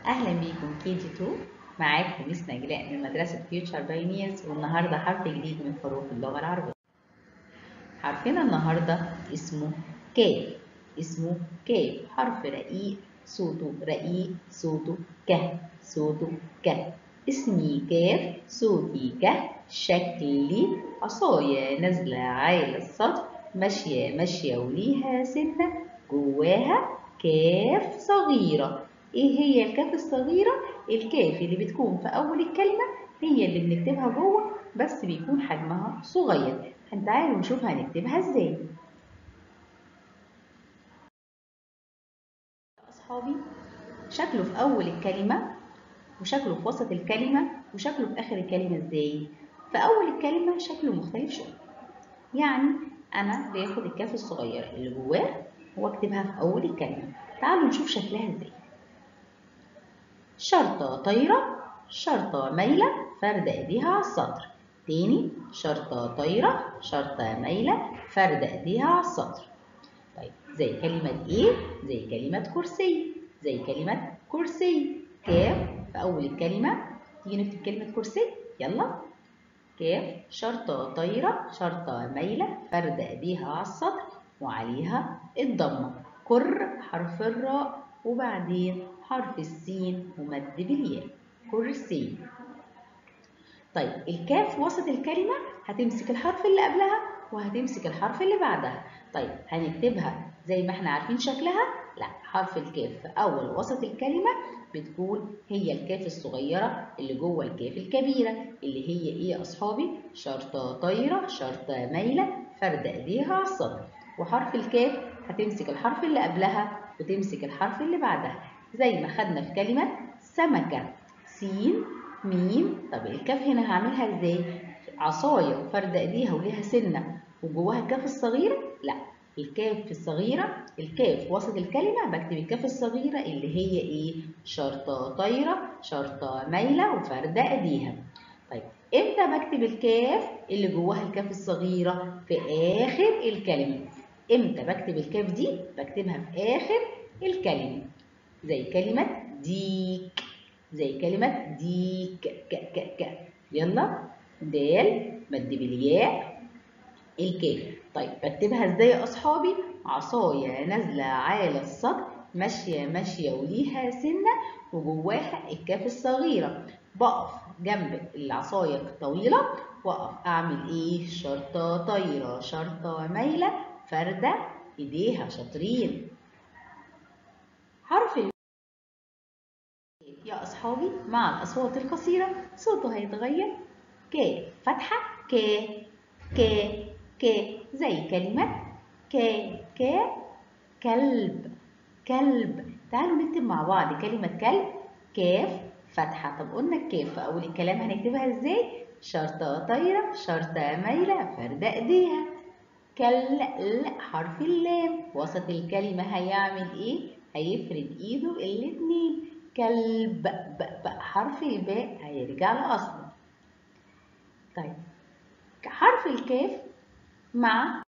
أهلا بيكم كي جي 2 معاكم ميس نجلاء من مدرسة فيوتشر بايونيرز والنهاردة حرف جديد من حروف اللغة العربية حرفنا النهاردة اسمه كاف اسمه كاف حرف رقيق صوته رقيق صوته ك صوته ك اسمي كاف صوتي ك شكلي عصاية نازلة عالي السطح ماشية ماشية وليها سنة جواها كاف صغيرة ايه هي الكاف الصغيرة؟ الكاف اللي بتكون في أول الكلمة هي اللي بنكتبها جوه بس بيكون حجمها صغير تعالوا نشوف هنكتبها ازاي أصحابي شكله في أول الكلمة وشكله في وسط الكلمة وشكله في آخر الكلمة ازاي؟ في أول الكلمة شكله مختلف شوية يعني أنا باخد الكاف الصغيرة اللي جواه واكتبها في أول الكلمة تعالوا نشوف شكلها ازاي شرطة طايرة شرطة مايلة فرد ايديها على السطر تاني شرطة طايرة شرطة مايلة فرد ايديها على السطر طيب زي كلمة ايه؟ زي كلمة كرسي زي كلمة كرسي كاف في أول الكلمة تيجي نكتب كلمة كرسي يلا كاف شرطة طايرة شرطة مايلة فرد ايديها على السطر وعليها الضمة كر حرف الراء وبعدين حرف السين ومد بالياء كرسي طيب الكاف وسط الكلمة هتمسك الحرف اللي قبلها وهتمسك الحرف اللي بعدها طيب هنكتبها زي ما احنا عارفين شكلها لا حرف الكاف في أول وسط الكلمة بتكون هي الكاف الصغيرة اللي جوه الكاف الكبيرة اللي هي ايه يا أصحابي شرطة طايرة شرطة مايلة فرد ايديها على السطر وحرف الكاف هتمسك الحرف اللي قبلها وتمسك الحرف اللي بعدها زي ما خدنا في كلمة سمكة سين ميم طب الكاف هنا هعملها ازاي؟ عصاية وفرد ايديها وليها سنة وجواها الكاف الصغيرة؟ لا الكاف الصغيرة الكاف وسط الكلمة بكتب الكاف الصغيرة اللي هي ايه؟ شرطة طايرة شرطة مايلة وفرد ايديها طيب امتى بكتب الكاف اللي جواها الكاف الصغيرة؟ في آخر الكلمة امتى بكتب الكاف دي؟ بكتبها في آخر الكلمة زي كلمة ديك زي كلمة ديك ك ك ك يلا دال مد بالياء الكاف طيب بكتبها ازاي يا اصحابي عصاية نازلة على السطح ماشية ماشية وليها سنة وجواها الكاف الصغيرة بقف جنب العصاية الطويلة واقف اعمل ايه شرطة طايرة شرطة مايلة فردة ايديها شاطرين حرف يا أصحابي مع الأصوات القصيرة صوته هيتغير ك فتحة ك ك ك زي كلمة ك ك كلب كلب تعالوا نكتب مع بعض كلمة كلب كاف فتحة طب قلنا الكاف في أول الكلام هنكتبها إزاي؟ شرطة طايرة شرطة مايلة فردة إيديها كل حرف اللام وسط الكلمة هيعمل إيه؟ هيفرد إيده الاتنين كلب ب ب حرف الباء هيرجع لأصله طيب حرف الكاف مع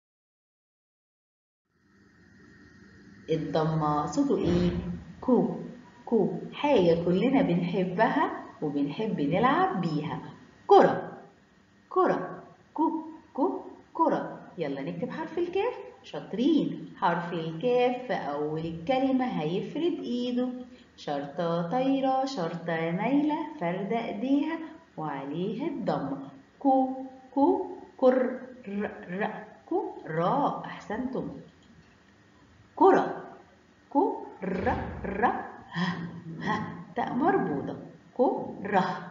الضمة صوته ايه كو كو حاجة كلنا بنحبها وبنحب نلعب بيها كرة كرة كو كو كرة يلا نكتب حرف الكاف شاطرين حرف الكاف في أول الكلمة هيفرد إيده شرطة طايرة شرطة مايلة فردة إيديها وعليها الضمة كو كو كر ر ر كو را أحسنتم كرة كو ر ر ه ه تاء مربوطة كو ره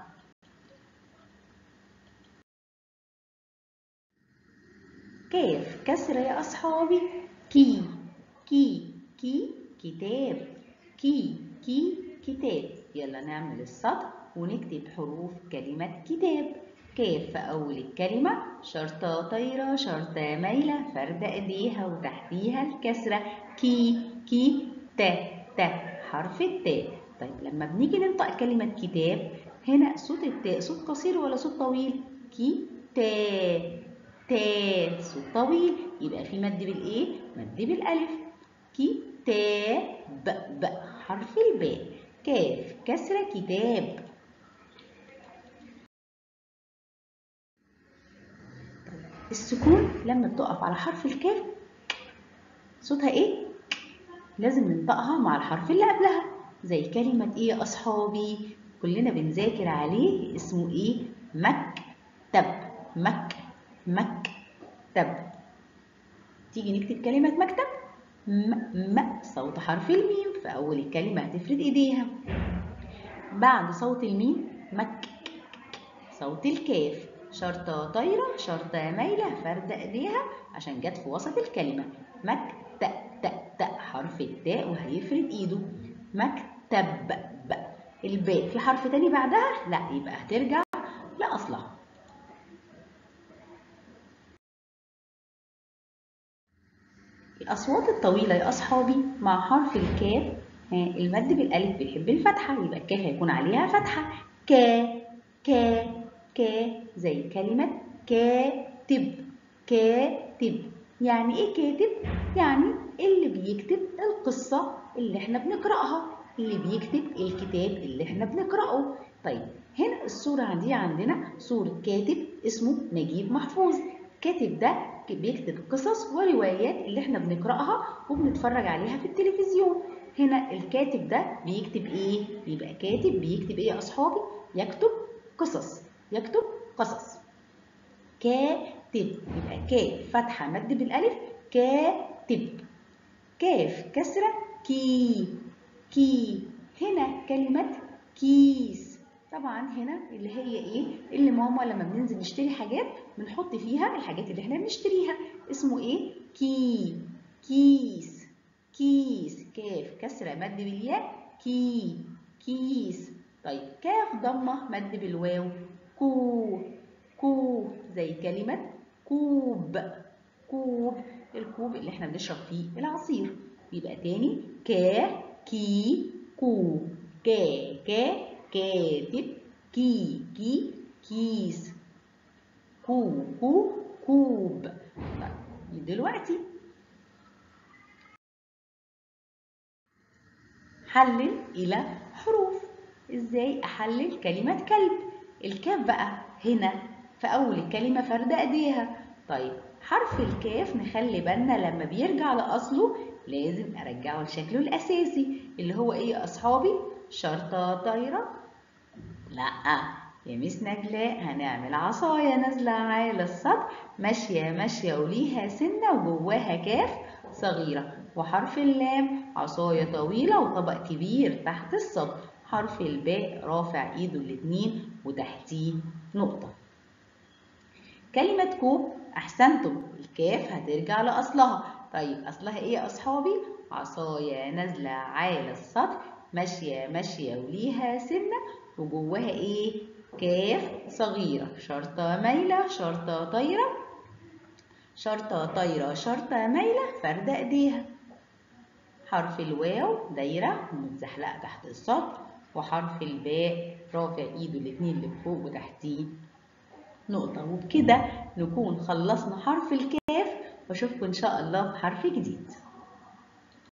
كيف كسرة يا أصحابي كي كي كي كتاب كي كي كتاب يلا نعمل السطر ونكتب حروف كلمة كتاب كاف في أول الكلمة شرطة طايرة شرطة مايلة فردة إيديها وتحتيها الكسرة كي كي تا تا حرف التاء طيب لما بنيجي ننطق كلمة كتاب هنا صوت التاء صوت قصير ولا صوت طويل كي تا تا صوت طويل يبقى في مد بالايه مد بالالف كي تا ب ب حرف الباء كاف كسرة كتاب السكون لما بتقف على حرف الكاف صوتها ايه؟ لازم ننطقها مع الحرف اللي قبلها زي كلمة ايه يا أصحابي؟ كلنا بنذاكر عليه اسمه ايه؟ مكتب مك مكتب تيجي نكتب كلمة مكتب م م صوت حرف الميم في أول الكلمة هتفرد إيديها بعد صوت الميم مك صوت الكاف شرطة طايرة شرطة مايلة فرد إيديها عشان جت في وسط الكلمة مك ت ت ت حرف التاء وهيفرد إيده مكتب ب الباء في حرف تاني بعدها لا يبقى هترجع لأصلها الأصوات الطويلة يا أصحابي مع حرف الكاف المد بالألف بيحب الفتحة يبقى الكاف هيكون عليها فتحة كا كا كا زي كلمة كاتب كاتب يعني إيه كاتب؟ يعني اللي بيكتب القصة اللي إحنا بنقرأها اللي بيكتب الكتاب اللي إحنا بنقرأه طيب هنا الصورة دي عندنا صورة كاتب اسمه نجيب محفوظ كاتب ده بيكتب قصص وروايات اللي احنا بنقرأها وبنتفرج عليها في التلفزيون هنا الكاتب ده بيكتب ايه؟ بيبقى كاتب بيكتب ايه يا اصحابي؟ يكتب قصص يكتب قصص كاتب يبقى كاف فتحة مد بالألف كاتب كاف كسرة كي كي هنا كلمة كيس طبعا هنا اللي هي ايه اللي ماما لما بننزل نشتري حاجات بنحط فيها الحاجات اللي احنا بنشتريها اسمه ايه كي كيس كيس كاف كسرة مد بالياء كي كيس طيب كاف ضمة مد بالواو كو كو زي كلمة كوب كوب الكوب اللي احنا بنشرب فيه العصير يبقى تاني كا كي كو كا كا كاتب كي كي كيس كو كو كوب طيب دلوقتي حلل إلى حروف إزاي أحلل كلمة كلب الكاف بقى هنا في أول الكلمة فرد أيديها طيب حرف الكاف نخلي بالنا لما بيرجع لأصله لازم أرجعه لشكله الأساسي اللي هو إيه يا أصحابي شرطة طايرة لا يا ميس نجلاء هنعمل عصاية نازلة على السطح ماشية ماشية وليها سنة وجواها كاف صغيرة وحرف اللام عصاية طويلة وطبق كبير تحت السطح حرف الباء رافع ايده الاتنين وتحتيه نقطة كلمة كوب أحسنتم الكاف هترجع لأصلها طيب أصلها إيه يا أصحابي؟ عصاية نازلة على السطح ماشية ماشية وليها سنة وجواها إيه؟ كاف صغيرة شرطة مايلة شرطة طايرة شرطة طايرة شرطة مايلة فردة إيديها حرف الواو دايرة متزحلقة تحت السطر وحرف الباء رافع ايده الاتنين لفوق وتحتيه نقطة وبكده نكون خلصنا حرف الكاف واشوفكم ان شاء الله في حرف جديد